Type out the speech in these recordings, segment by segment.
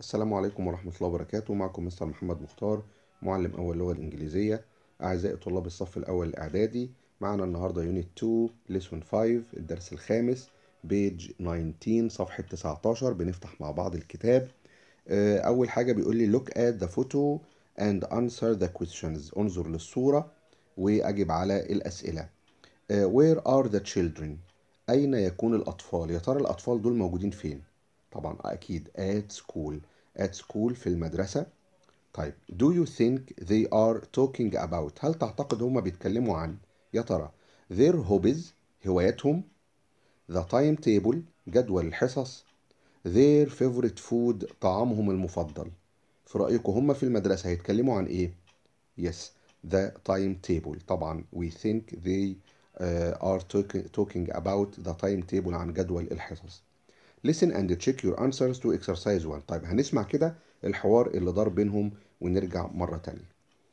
السلام عليكم ورحمة الله وبركاته معكم مستر محمد مختار معلم أول لغة الإنجليزية أعزائي طلاب الصف الأول الإعدادي معنا النهاردة يونت 2 ليسون 5 الدرس الخامس بيج 19 صفحة 19 بنفتح مع بعض الكتاب آه، أول حاجة بيقول لي look at the photo and answer the questions انظر للصورة وأجب على الأسئلة آه، where are the children أين يكون الأطفال يا ترى الأطفال دول موجودين فين طبعا أكيد at school at school في المدرسة طيب do you think they are talking about هل تعتقد هما بيتكلموا عن يا ترى their hobbies هواياتهم the timetable جدول الحصص their favorite food طعامهم المفضل في رأيكم هما في المدرسة هيتكلموا عن إيه؟ yes the timetable طبعا we think they uh, are talking, talking about the timetable عن جدول الحصص listen and check your answers to exercise 1 طيب هنسمع كده الحوار اللي دار بينهم ونرجع مرة تانية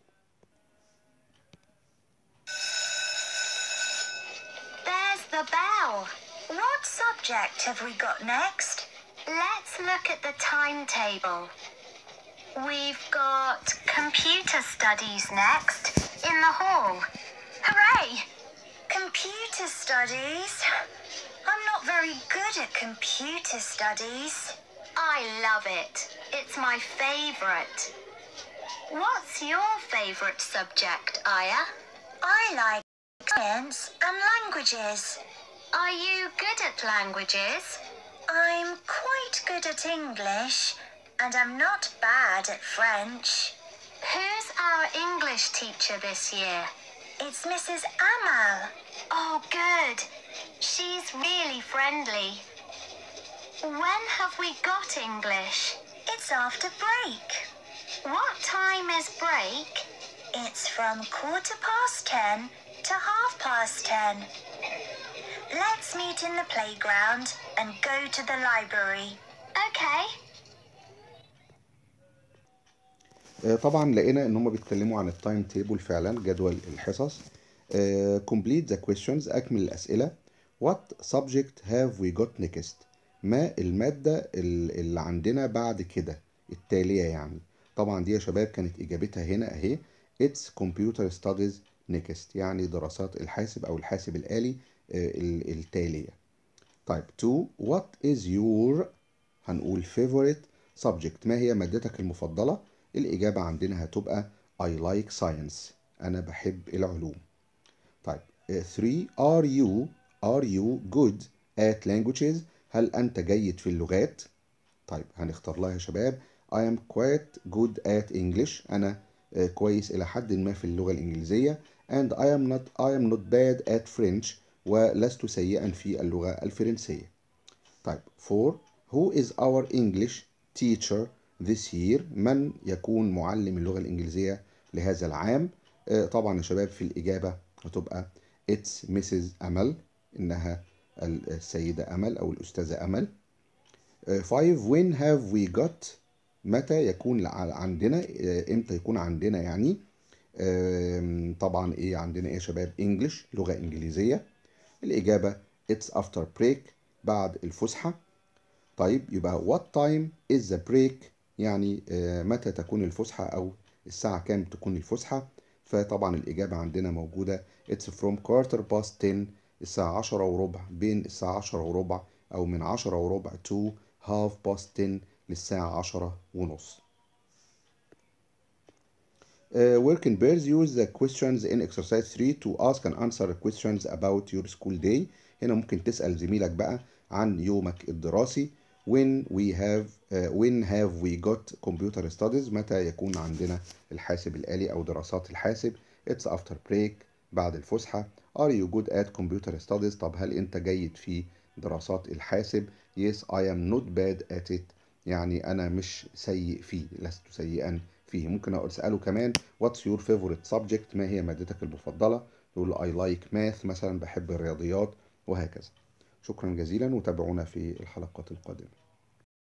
There's the bell. What subject have we got next? Let's look at the timetable. We've got computer studies next in the hall. Hooray! Computer studies? I'm not very good at computer studies. I love it. It's my favourite. What's your favourite subject, Aya? I like science and languages. Are you good at languages? I'm quite good at English, and I'm not bad at French. Who's our English teacher this year? It's Mrs. Amal. Oh, good. She's really friendly. When have we got English? It's after break. What time is break? It's from quarter past ten to half past ten. Let's meet in the playground and go to the library. Okay. آه، طبعا لقينا ان هم بيتكلموا عن التايم تيبل فعلا جدول الحصص آه، complete the questions اكمل الاسئله what subject have we got next ما الماده ال- اللي عندنا بعد كده التاليه يعني طبعا دي يا شباب كانت اجابتها هنا اهي it's computer studies next يعني دراسات الحاسب او الحاسب الالي آه، ال- التاليه طيب to what is your هنقول favorite subject ما هي مادتك المفضلة الإجابة عندنا هتبقى I like science أنا بحب العلوم طيب 3 are you are you good at languages هل أنت جيد في اللغات طيب هنختار لها يا شباب I am quite good at English أنا آه، كويس إلى حد ما في اللغة الإنجليزية and I am not I am not bad at French ولست سيئا في اللغة الفرنسية طيب 4 Who is our English teacher this year من يكون معلم اللغة الإنجليزية لهذا العام آه، طبعا يا شباب في الإجابة هتبقى It's Mrs. أمل إنها السيدة أمل أو الأستاذة أمل 5 when have we got متى يكون ع- عندنا آه، امتى يكون عندنا يعني آم، طبعا ايه عندنا ايه يا شباب انجلش لغة انجليزية الاجابة it's after break بعد الفسحة طيب يبقى what time is the break يعني آه، متى تكون الفسحة او الساعة كام تكون الفسحة فطبعا الإجابة عندنا موجودة it's from quarter past 10 الساعة عشرة وربع بين الساعة عشرة وربع أو من عشرة وربع to half past 10 للساعة عشرة ونص Uh, working bears use the questions in exercise 3 to ask and answer questions about your school day هنا ممكن تسأل زميلك بقى عن يومك الدراسي when we have uh, when have we got computer studies متى يكون عندنا الحاسب الآلي أو دراسات الحاسب it's after break بعد الفسحة are you good at computer studies طب هل أنت جيد في دراسات الحاسب yes I am not bad at it يعني أنا مش سيء فيه لست سيئا فيه ممكن أقول أسأله كمان what's your favorite subject ما هي مادتك المفضلة يقول I like math مثلا بحب الرياضيات وهكذا شكرا جزيلا وتابعونا في الحلقات القادمة